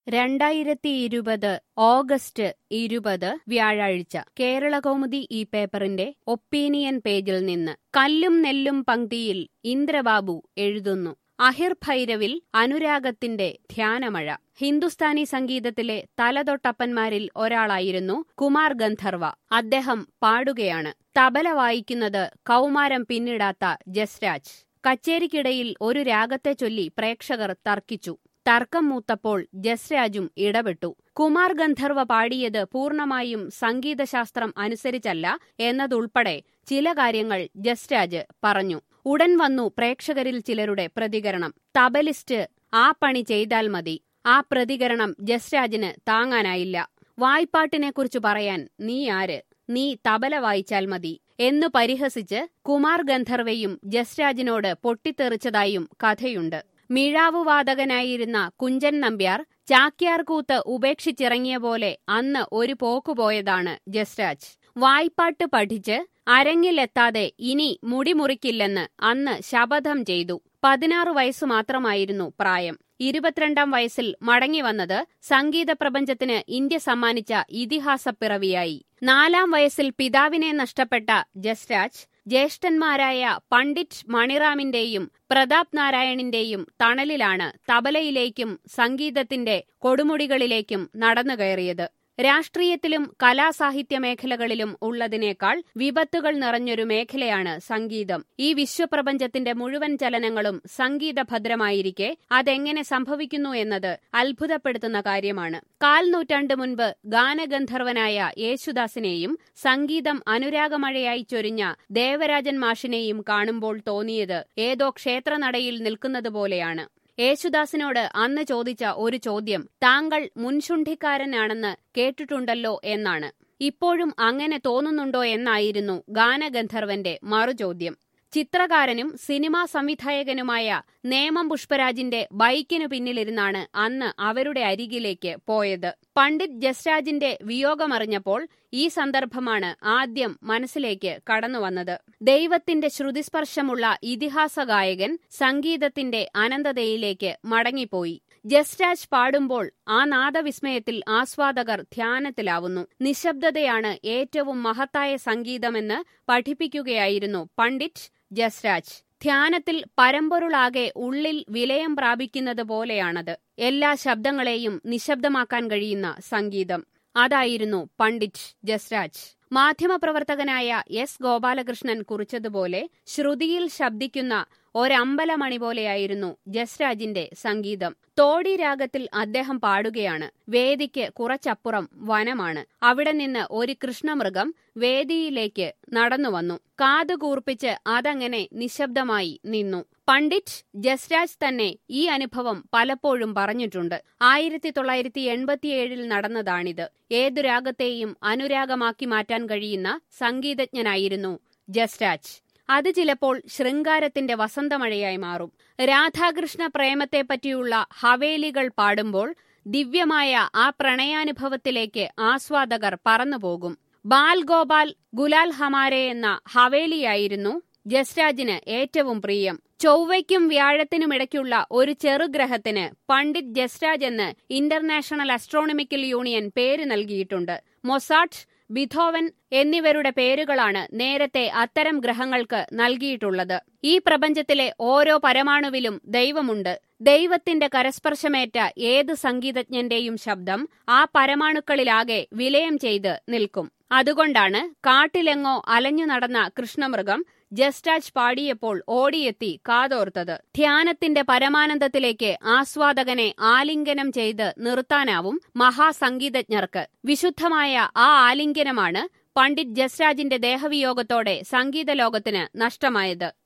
രണ്ടായിരത്തി ഇരുപത് ഓഗസ്റ്റ് ഇരുപത് വ്യാഴാഴ്ച കേരളകൗമുദി ഈ പേപ്പറിന്റെ ഒപ്പീനിയൻ പേജിൽ നിന്ന് കല്ലും നെല്ലും പങ്ക്തിയിൽ ഇന്ദ്രബാബു എഴുതുന്നു അഹിർ ഭൈരവിൽ അനുരാഗത്തിന്റെ ധ്യാനമഴ ഹിന്ദുസ്ഥാനി സംഗീതത്തിലെ തലതൊട്ടപ്പന്മാരിൽ ഒരാളായിരുന്നു കുമാർ ഗന്ധർവ അദ്ദേഹം പാടുകയാണ് തബല വായിക്കുന്നത് കൗമാരം പിന്നിടാത്ത ജസ്രാജ് കച്ചേരിക്കിടയിൽ ഒരു രാഗത്തെ ചൊല്ലി പ്രേക്ഷകർ തർക്കിച്ചു തർക്കം മൂത്തപ്പോൾ ജസ്രാജും ഇടപെട്ടു കുമാർ ഗന്ധർവ പാടിയത് പൂർണമായും സംഗീതശാസ്ത്രം അനുസരിച്ചല്ല എന്നതുൾപ്പെടെ ചില കാര്യങ്ങൾ ജസ്രാജ് പറഞ്ഞു ഉടൻ വന്നു പ്രേക്ഷകരിൽ ചിലരുടെ പ്രതികരണം തബലിസ്റ്റ് ആ പണി ചെയ്താൽ മതി ആ പ്രതികരണം ജസ്രാജിന് താങ്ങാനായില്ല വായ്പാട്ടിനെക്കുറിച്ച് പറയാൻ നീ ആര് നീ തബല വായിച്ചാൽ മതി എന്നു പരിഹസിച്ച് കുമാർ ഗന്ധർവയും ജസ്രാജിനോട് പൊട്ടിത്തെറിച്ചതായും കഥയുണ്ട് മിഴാവുവാദകനായിരുന്ന കുഞ്ചൻ നമ്പ്യാർ ചാക്യാർകൂത്ത് ഉപേക്ഷിച്ചിറങ്ങിയ പോലെ അന്ന് ഒരു പോക്കുപോയതാണ് ജസ്രാജ് വായ്പാട്ട് പഠിച്ച് അരങ്ങിലെത്താതെ ഇനി മുടിമുറിക്കില്ലെന്ന് അന്ന് ശപഥം ചെയ്തു പതിനാറ് വയസ്സു മാത്രമായിരുന്നു പ്രായം ഇരുപത്തിരണ്ടാം വയസ്സിൽ മടങ്ങിവന്നത് സംഗീത പ്രപഞ്ചത്തിന് ഇന്ത്യ സമ്മാനിച്ച ഇതിഹാസപ്പിറവിയായി നാലാം വയസ്സിൽ പിതാവിനെ നഷ്ടപ്പെട്ട ജസ്രാജ് ജ്യേഷ്ഠന്മാരായ പണ്ഡിറ്റ് മണിറാമിന്റെയും പ്രതാപ് നാരായണിന്റെയും തണലിലാണ് തബലയിലേക്കും സംഗീതത്തിന്റെ കൊടുമുടികളിലേക്കും നടന്നുകയറിയത് രാഷ്ട്രീയത്തിലും കലാസാഹിത്യ മേഖലകളിലും ഉള്ളതിനേക്കാൾ വിപത്തുകൾ നിറഞ്ഞൊരു മേഖലയാണ് സംഗീതം ഈ വിശ്വപ്രപഞ്ചത്തിന്റെ മുഴുവൻ ചലനങ്ങളും സംഗീതഭദ്രമായിരിക്കെ അതെങ്ങനെ സംഭവിക്കുന്നു എന്നത് അത്ഭുതപ്പെടുത്തുന്ന കാര്യമാണ് കാൽ നൂറ്റാണ്ട് മുൻപ് ഗാനഗന്ധർവനായ യേശുദാസിനെയും സംഗീതം അനുരാഗമഴയായി ചൊരിഞ്ഞ ദേവരാജൻ മാഷിനെയും കാണുമ്പോൾ തോന്നിയത് ഏതോ ക്ഷേത്രനടയിൽ നിൽക്കുന്നതുപോലെയാണ് യേശുദാസിനോട് അന്ന് ചോദിച്ച ഒരു ചോദ്യം താങ്കൾ മുൻശുണ്ഠിക്കാരനാണെന്ന് കേട്ടിട്ടുണ്ടല്ലോ എന്നാണ് ഇപ്പോഴും അങ്ങനെ തോന്നുന്നുണ്ടോ എന്നായിരുന്നു ഗാനഗന്ധർവന്റെ മറുചോദ്യം ചിത്രകാരനും സിനിമാ സംവിധായകനുമായ നേമം പുഷ്പരാജിന്റെ ബൈക്കിനു പിന്നിലിരുന്നാണ് അന്ന് അവരുടെ അരികിലേക്ക് പോയത് പണ്ഡിറ്റ് ജസ്രാജിന്റെ വിയോഗമറിഞ്ഞപ്പോൾ ഈ സന്ദർഭമാണ് ആദ്യം മനസ്സിലേക്ക് കടന്നുവന്നത് ദൈവത്തിന്റെ ശ്രുതിസ്പർശമുള്ള ഇതിഹാസ ഗായകൻ സംഗീതത്തിന്റെ അനന്തതയിലേക്ക് മടങ്ങിപ്പോയി ജസ്രാജ് പാടുമ്പോൾ ആ നാദവിസ്മയത്തിൽ ആസ്വാദകർ ധ്യാനത്തിലാവുന്നു നിശബ്ദതയാണ് ഏറ്റവും മഹത്തായ സംഗീതമെന്ന് പഠിപ്പിക്കുകയായിരുന്നു പണ്ഡിറ്റ് ജസ്രാജ് ധ്യാനത്തിൽ പരമ്പൊരുളാകെ ഉള്ളിൽ വിലയം പ്രാപിക്കുന്നത് പോലെയാണത് എല്ലാ ശബ്ദങ്ങളെയും നിശബ്ദമാക്കാൻ കഴിയുന്ന സംഗീതം അതായിരുന്നു പണ്ഡിറ്റ് ജസ്രാജ് മാധ്യമപ്രവർത്തകനായ എസ് ഗോപാലകൃഷ്ണൻ കുറിച്ചതുപോലെ ശ്രുതിയിൽ ശബ്ദിക്കുന്ന ഒരമ്പലമണി പോലെയായിരുന്നു ജസ്രാജിന്റെ സംഗീതം തോടി രാഗത്തിൽ അദ്ദേഹം പാടുകയാണ് വേദിക്ക് കുറച്ചപ്പുറം വനമാണ് അവിടെ നിന്ന് ഒരു കൃഷ്ണമൃഗം വേദിയിലേക്ക് നടന്നുവന്നു കാതുകൂർപ്പിച്ച് അതങ്ങനെ നിശബ്ദമായി നിന്നു പണ്ഡിറ്റ് ജസ്രാജ് തന്നെ ഈ അനുഭവം പലപ്പോഴും പറഞ്ഞിട്ടുണ്ട് ആയിരത്തി തൊള്ളായിരത്തി എൺപത്തിയേഴിൽ നടന്നതാണിത് ഏതു രാഗത്തെയും അനുരാഗമാക്കി മാറ്റാൻ കഴിയുന്ന സംഗീതജ്ഞനായിരുന്നു ജസ്രാജ് അത് ചിലപ്പോൾ ശൃംഗാരത്തിന്റെ വസന്തമഴയായി മാറും രാധാകൃഷ്ണ പ്രേമത്തെപ്പറ്റിയുള്ള ഹവേലികൾ പാടുമ്പോൾ ദിവ്യമായ ആ പ്രണയാനുഭവത്തിലേക്ക് ആസ്വാദകർ പറന്നുപോകും ബാൽ ഗോപാൽ ഗുലാൽ ഹമാരെ എന്ന ഹവേലിയായിരുന്നു ജസ്രാജിന് ഏറ്റവും പ്രിയം ചൊവ്വയ്ക്കും വ്യാഴത്തിനുമിടയ്ക്കുള്ള ഒരു ചെറുഗ്രഹത്തിന് പണ്ഡിറ്റ് ജസ്രാജ് എന്ന് ഇന്റർനാഷണൽ അസ്ട്രോണമിക്കൽ യൂണിയൻ പേര് നൽകിയിട്ടുണ്ട് മൊസാട്ട് ബിഥോവൻ എന്നിവരുടെ പേരുകളാണ് നേരത്തെ അത്തരം ഗ്രഹങ്ങൾക്ക് നൽകിയിട്ടുള്ളത് ഈ പ്രപഞ്ചത്തിലെ ഓരോ പരമാണുവിലും ദൈവമുണ്ട് ദൈവത്തിന്റെ കരസ്പർശമേറ്റ ഏത് സംഗീതജ്ഞന്റെയും ശബ്ദം ആ പരമാണുക്കളിലാകെ വിലയം ചെയ്ത് നിൽക്കും അതുകൊണ്ടാണ് കാട്ടിലെങ്ങോ അലഞ്ഞു നടന്ന കൃഷ്ണമൃഗം ജസ്റ്റാജ് പാടിയപ്പോൾ ഓടിയെത്തി കാതോർത്തത് ധ്യാനത്തിന്റെ പരമാനന്ദത്തിലേക്ക് ആസ്വാദകനെ ആലിംഗനം ചെയ്ത് നിർത്താനാവും മഹാസംഗീതജ്ഞർക്ക് വിശുദ്ധമായ ആ ആലിംഗനമാണ് പണ്ഡിറ്റ് ജസ്രാജിന്റെ ദേഹവിയോഗത്തോടെ സംഗീത ലോകത്തിന് നഷ്ടമായത്